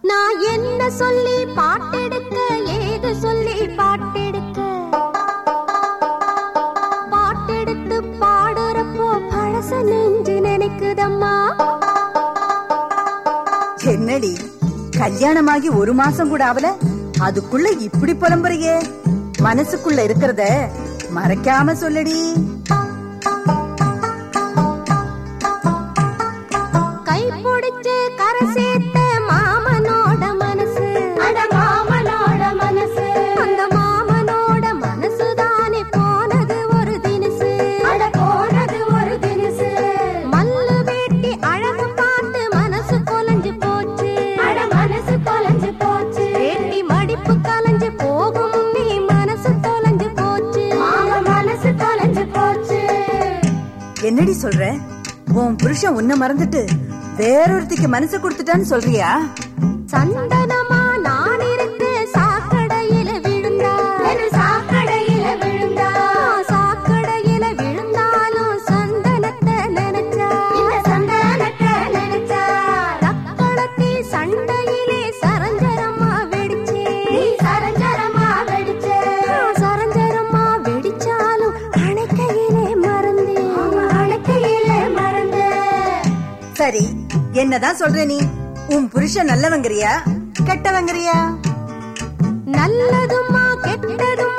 நான் என்ன சொல்லி பாட்டெடுக்க ஏது சொல்லி பாட்டெடுக்க பாட்டெடுத்து பாடுறப்போ பழச நெஞ்சு நினைக்குதம்மா என்னடி கல்யாணமாகி ஒரு மாசம் கூட ஆகல அதுக்குள்ள இப்படி புலம்புறியே மனசுக்குள்ள இருக்கிறத மறைக்காம சொல்லடி கை பிடிச்சு கரை சேர்த்த மாமனோட மனசு அட மாமனோட மனசு அந்த மாமனோட மனசு தானே போனது ஒரு தினசு அட போனது ஒரு தினசு மல்லு வேட்டி அழகு பார்த்து மனசு கொலைஞ்சு போச்சு அட மனசு கொலைஞ்சு போச்சு வேட்டி மடிப்பு கலைஞ்சு போகும் நீ மனசு தொலைஞ்சு போச்சு மனசு தொலைஞ்சு போச்சு என்னடி சொல்ற உன் புருஷன் உன்னை மறந்துட்டு வேறொருத்திக்கு மனசு கொடுத்துட்டான்னு சொல்றியா சந்தனமா நான் இருக்க சாக்கடையில விழுந்தா சாக்கடையில விழுந்தா சாக்கடையில விழுந்தாலும் சந்தனத்தை நினைச்சா இந்த சந்தனத்தை நினைச்சா தக்களத்தி சண்டையிலே சரஞ்சரமா வெடிச்சே சரஞ்சரமா வெடிச்சே சரஞ்சரமா வெடிச்சாலும் அணைக்கையிலே மறந்தே அணைக்கையிலே மறந்தே சரி என்னதான் சொல்ற நீ உன் புருஷன் நல்லவங்கிறியா கெட்டவங்கிறியா நல்லதுமா கெட்டதுமா